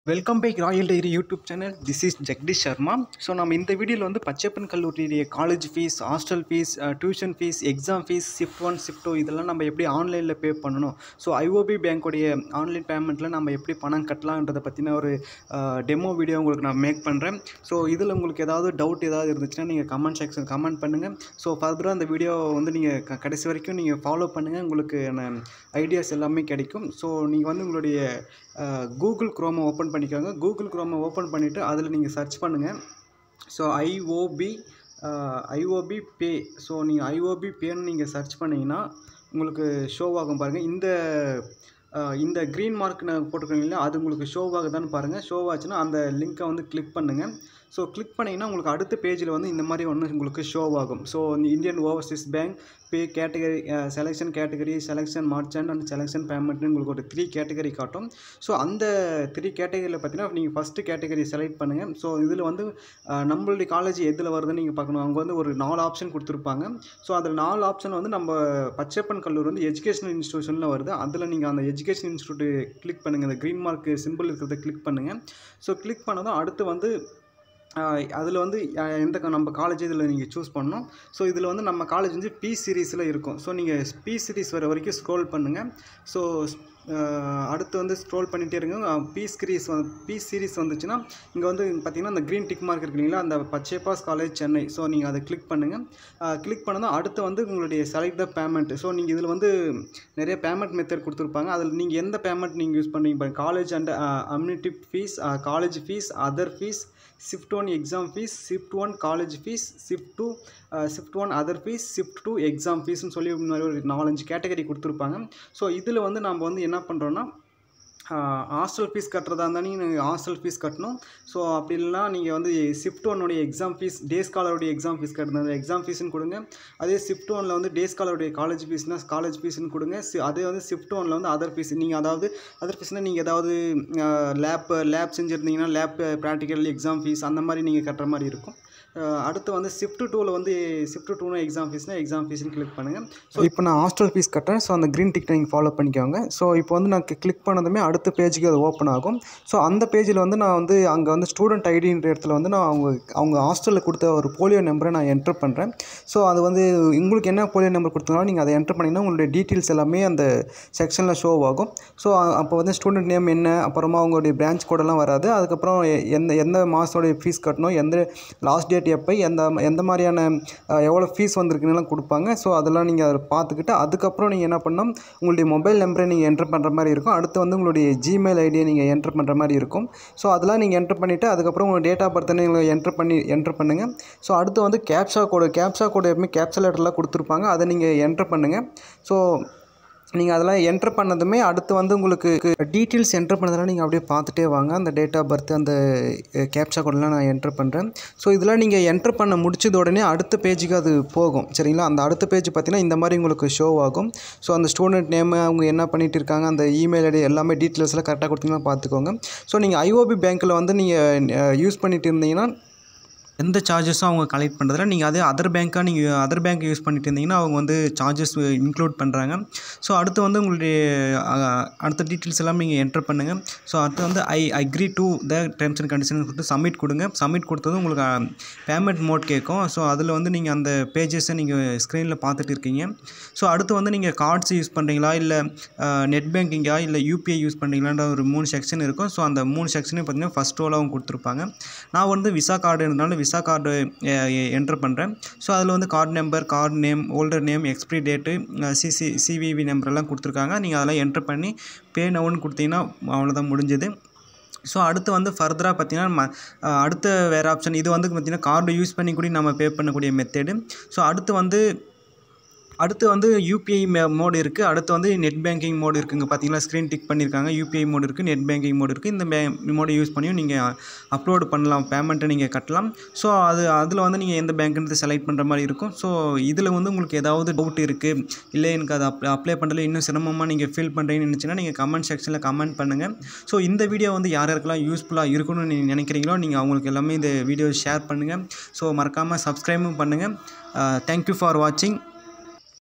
welcome back Royal Diary YouTube channel this is Jagadish Sharma so நம்ம இந்த வீடியோவில் வந்து பச்சைப்பன் கல்லூரியுடைய college fees hostel fees tuition fees exam fees shift one shift two இதெல்லாம் நம்ம எப்படி ஆன்லைனில் பே பண்ணணும் ஸோ ஐஓபி பேங்க்குடைய ஆன்லைன் பேமெண்ட்டில் நம்ம எப்படி பணம் கட்டலான்றதை பற்றின ஒரு டெமோ வீடியோ உங்களுக்கு நான் மேக் பண்ணுறேன் ஸோ இதில் உங்களுக்கு ஏதாவது டவுட் ஏதாவது இருந்துச்சுன்னா நீங்கள் கமெண்ட் செக்ஷன் கமெண்ட் பண்ணுங்கள் ஸோ ஃபர்தராக அந்த வீடியோ வந்து நீங்கள் க கடைசி வரைக்கும் நீங்கள் ஃபாலோ பண்ணுங்கள் உங்களுக்கு ஐடியாஸ் எல்லாமே கிடைக்கும் ஸோ நீங்கள் வந்து உங்களுடைய கூகுள் குரோமை ஓப்பன் பண்ணிக்கோங்க கூகுள் குரோமை ஓப்பன் பண்ணிவிட்டு அதில் நீங்கள் சர்ச் பண்ணுங்கள் so IOB IOB pay so நீங்கள் ஐஓபி பேன்னு நீங்கள் சர்ச் பண்ணிங்கன்னா உங்களுக்கு ஷோ ஆகும் பாருங்கள் இந்த அஹ், இந்த க்ரீன் மார்க் நான் போட்டுருக்கீங்களா அது உங்களுக்கு ஷோ ஆகுதான்னு பாருங்கள் ஷோ ஆச்சுன்னா அந்த லிங்க்கை வந்து கிளிக் பண்ணுங்கள் ஸோ கிளிக் பண்ணிங்கன்னா உங்களுக்கு அடுத்த பேஜில் வந்து இந்த மாதிரி ஒன்று உங்களுக்கு ஷோ ஆகும் so Indian Overseas Bank pay category selection category selection merchant and selection பேமெண்ட்னு உங்களுக்கு ஒரு த்ரீ கேட்டகரி காட்டும் ஸோ அந்த த்ரீ கேட்டகரியில் பார்த்தீங்கன்னா நீங்கள் ஃபஸ்ட்டு கேட்டகரி செலக்ட் பண்ணுங்கள் ஸோ இதில் வந்து அஹ், நம்மளுடைய காலேஜ் எதில் வருதுன்னு நீங்கள் பார்க்கணும் அவங்க வந்து ஒரு நாலு ஆப்ஷன் கொடுத்துருப்பாங்க ஸோ அதில் நாலு ஆப்ஷன் வந்து நம்ம பச்சைப்பன் கல்லூரி வந்து எஜுகேஷனல் இன்ஸ்டியூஷனில் வருது அதில் நீங்கள் அந்த எஜுகேஷன் இன்ஸ்டியூட் கிளிக் பண்ணுங்கள் அந்த க்ரீன் மார்க் சிம்பிள் இருக்கிறத கிளிக் பண்ணுங்கள் ஸோ கிளிக் பண்ணதும் அடுத்து வந்து அதில் வந்து அஹ், எந்த க- நம்ம காலேஜ் இதில் நீங்கள் சூஸ் பண்ணணும் ஸோ இதில் வந்து நம்ம காலேஜ் வந்து பி சீரீஸில் இருக்கும் ஸோ நீங்கள் பி சீரீஸ் வர வரைக்கும் ஸ்க்ரோல் பண்ணுங்கள் ஸோ அடுத்து வந்து ஸ்க்ரோல் பண்ணிகிட்டே இருங்க பி சீரீஸ் வந்து பி சீரீஸ் வந்துச்சுன்னா இங்கே வந்து பார்த்தீங்கன்னா அந்த க்ரீன் டிக் மார்க் இருக்கு இல்லைங்களா அந்த பச்சைப்பாஸ் காலேஜ் சென்னை ஸோ நீங்கள் அதை கிளிக் பண்ணுங்கள் கிளிக் பண்ணதும் அடுத்து வந்து உங்களுடைய செலக்ட் த பேமெண்ட் ஸோ நீங்கள் இதில் வந்து நிறைய பேமெண்ட் மெத்தட் கொடுத்துருப்பாங்க அதில் நீங்கள் எந்த பேமெண்ட் நீங்கள் யூஸ் பண்ணுறீங்க college and amenity fees college fees other fees shift one exam fees shift one college fees shift two shift one other fees shift two exam ஃபீஸ்னு சொல்லி இந்த மாதிரி ஒரு நாலஞ்சு கேட்டகரி கொடுத்துருப்பாங்க ஸோ இதில் வந்து நம்ம வந்து என்ன பண்ணுறோன்னா ஹாஸ்டல் ஃபீஸ் கட்டுறதா இருந்தால் நீங்கள் ஹாஸ்டல் ஃபீஸ் கட்டணும் ஸோ அப்படி இல்லைனா நீங்கள் வந்து ஷிஃப்ட் ஒன்னுடைய எக்ஸாம் ஃபீஸ் டே ஸ்காலருடைய எக்ஸாம் ஃபீஸ் கட்டணும் அந்த எக்ஸாம் ஃபீஸ்னு கொடுங்க அதே ஷிஃப்ட் ஒனில் வந்து டே ஸ்காலருடைய காலேஜ் ஃபீஸ்னால் காலேஜ் ஃபீஸ்னு கொடுங்க சி- அதே வந்து ஷிஃப்ட் ஒனில் வந்து அதர் ஃபீஸ் நீங்கள் அதாவது அதர் ஃபீஸ்னால் நீங்கள் ஏதாவது லேப் லேப் செஞ்சுருந்தீங்கன்னா லேப் ப்ராக்டிக்கல் எக்ஸாம் ஃபீஸ் அந்த மாதிரி நீங்கள் கட்டுற மாதிரி இருக்கும் அஹ் அடுத்து வந்து ஷிஃப்ட் டூவில் வந்து ஷிஃப்ட் டூனா எக்ஸாம் ஃபீஸ்னால் எக்ஸாம் ஃபீஸ்னு கிளிக் பண்ணுங்கள் ஸோ இப்போ நான் ஹாஸ்டல் ஃபீஸ் கட்டுறேன் ஸோ அந்த க்ரீன் டிக் நீங்கள் ஃபாலோ பண்ணிக்கோங்க ஸோ இப்போ வந்து நான் கிளிக் பண்ணதுமே அடுத்த பேஜுக்கு அது ஓப்பன் ஆகும் ஸோ அந்த பேஜில் வந்து நான் வந்து அங்கே வந்து ஸ்டூடெண்ட் ஐடின்ற இடத்துல வந்து நான் அவங்க அவங்க ஹாஸ்டலில் கொடுத்த ஒரு போலியோ நம்பரை நான் என்டர் பண்ணுறேன் ஸோ அது வந்து உங்களுக்கு என்ன போலியோ நம்பர் கொடுத்தாலும் நீங்கள் அதை என்டர் பண்ணிங்கன்னா உங்களுடைய டீட்டெயில்ஸ் எல்லாமே அந்த செக்ஷனில் ஷோ ஆகும் ஸோ அப்போ வந்து ஸ்டூடெண்ட் நேம் என்ன அப்புறமா அவங்களுடைய பிரான்ச் கோடெல்லாம் வராது அதுக்கப்புறம் எ- எந்த எந்த மாதத்தோடைய ஃபீஸ் கட்டணும் எந்த லாஸ்ட் டேட் எப்போ எந்த எந்த மாதிரியான அஹ், எவ்வளோ ஃபீஸ் வந்திருக்குன்னு கொடுப்பாங்க ஸோ அதெல்லாம் நீங்கள் அதை பார்த்துக்கிட்டு அதுக்கப்புறம் நீங்கள் என்ன பண்ணணும் உங்களுடைய மொபைல் நம்பரை நீங்கள் என்டர் பண்ணுற மாதிரி இருக்கும் அடுத்து வந்து உங்களுடைய ஜிமெயில் ஐடியை நீங்கள் என்டர் பண்ணுற மாதிரி இருக்கும் ஸோ அதெல்லாம் நீங்கள் என்டர் பண்ணிவிட்டு அதுக்கப்புறம் உங்கள் டேட் ஆஃப் பர்த்தை நீங்கள் என்டர் பண்ணி என்டர் பண்ணுங்கள் ஸோ அடுத்து வந்து கேப்சா கோடு கேப்சா கோடு எப்பவுமே கேப்சா லெட்டர்லாம் கொடுத்துருப்பாங்க அதை நீங்கள் என்டர் பண்ணுங்கள் ஸோ நீங்கள் அதெல்லாம் என்டர் பண்ணதுமே அடுத்து வந்து உங்களுக்கு டீட்டெயில்ஸ் என்டர் பண்ணதெல்லாம் நீங்கள் அப்படியே பார்த்துட்டே வாங்க அந்த டேட் ஆஃப் பர்த் அந்த கேப்சா கோடெலாம் நான் என்டர் பண்ணுறேன் ஸோ இதெல்லாம் நீங்கள் என்டர் பண்ண முடிச்சது உடனே அடுத்த பேஜுக்கு அது போகும் சரிங்களா அந்த அடுத்த பேஜ் பார்த்தீங்கன்னா இந்த மாதிரி உங்களுக்கு ஷோ ஆகும் ஸோ அந்த ஸ்டூடெண்ட் நேமு அவங்க என்ன பண்ணிட்டு இருக்காங்க அந்த இமெயில் ஐடி எல்லாமே டீட்டெயில்ஸ்லாம் கரெக்டாக கொடுத்தீங்கன்னா பார்த்துக்கோங்க ஸோ நீங்கள் ஐஓபி பேங்க்கில் வந்து நீங்கள் யூஸ் பண்ணிட்டு இருந்தீங்கன்னா எந்த சார்ஜஸும் அவங்க கலெக்ட் பண்ணுறதில்ல நீங்கள் அதே அதர் பேங்க்காக நீங்கள் அதர் பேங்க் யூஸ் பண்ணிட்டு இருந்தீங்கன்னா அவங்க வந்து சார்ஜஸ் இன்க்ளூட் பண்ணுறாங்க ஸோ அடுத்து வந்து உங்களுடைய அஹ், அடுத்த டீட்டெயில்ஸ் எல்லாம் நீங்கள் என்டர் பண்ணுங்கள் ஸோ அடுத்து வந்து I agree to the terms and condition கொடுத்து சப்மிட் கொடுங்க சப்மிட் கொடுத்ததும் உங்களுக்கு பேமெண்ட் மோட் கேட்கும் ஸோ அதில் வந்து நீங்கள் அந்த பேஜஸை நீங்கள் ஸ்க்ரீனில் பார்த்துட்டு இருக்கீங்க ஸோ அடுத்து வந்து நீங்கள் கார்ட்ஸ் யூஸ் பண்ணுறீங்களா இல்லை நெட் பேங்கிங்கா இல்லை யூபிஐ யூஸ் பண்ணுறீங்களான்ற ஒரு மூணு செக்ஷன் இருக்கும் ஸோ அந்த மூணு செக்ஷனையும் பார்த்தீங்கன்னா ஃபஸ்ட் ரோல் அவங்க கொடுத்துருப்பாங்க நான் வந்து விசா கார்டு இருந்தாலும் விசா கார்டு என்டர் பண்ணுறேன் ஸோ அதில் வந்து card number card name holder name expiry date CC CVV நம்பரெல்லாம் கொடுத்துருக்காங்க நீங்கள் அதெல்லாம் என்டர் பண்ணி பே நவுன்னு கொடுத்தீங்கன்னா அவ்வளோதான் முடிஞ்சது ஸோ அடுத்து வந்து ஃபர்தராக பார்த்தீங்கன்னா ம அஹ் அடுத்த வேறு ஆப்ஷன் இது வந்து பார்த்தீங்கன்னா கார்டு யூஸ் பண்ணி கூட நம்ம பே பண்ணக்கூடிய மெத்தேடு ஸோ அடுத்து வந்து அடுத்து வந்து யூபிஐ மோடு இருக்குது அடுத்து வந்து நெட் பேங்கிங் மோடு இருக்குங்க பார்த்தீங்களா ஸ்க்ரீன் டிக் பண்ணியிருக்காங்க யூபிஐ மோடு இருக்குது நெட் பேங்கிங் மோடு இருக்குது இந்த பே மோடை யூஸ் பண்ணியும் நீங்கள் அப்லோடு பண்ணலாம் பேமெண்ட்டை நீங்கள் கட்டலாம் ஸோ அது அதில் வந்து நீங்கள் எந்த பேங்க்ன்றது செலக்ட் பண்ணுற மாதிரி இருக்கும் ஸோ இதில் வந்து உங்களுக்கு ஏதாவது டவுட் இருக்குது இல்லை எனக்கு அதை அப்ளை அப்ளை பண்ணுறதுல இன்னும் சிரமமாக நீங்கள் ஃபீல் பண்ணுறீங்கன்னு நினச்சிங்கன்னா நீங்கள் கமெண்ட் செக்ஷனில் கமெண்ட் பண்ணுங்கள் ஸோ இந்த வீடியோ வந்து யார் யாருக்கெல்லாம் யூஸ்ஃபுல்லாக இருக்கும்னு நீங்கள் நினைக்கிறீங்களோ நீங்கள் அவங்களுக்கு எல்லாமே இந்த வீடியோ ஷேர் பண்ணுங்கள் ஸோ மறக்காமல் சப்ஸ்கிரைபும் பண்ணுங்கள் தேங்க்யூ ஃபார் வாட்சிங்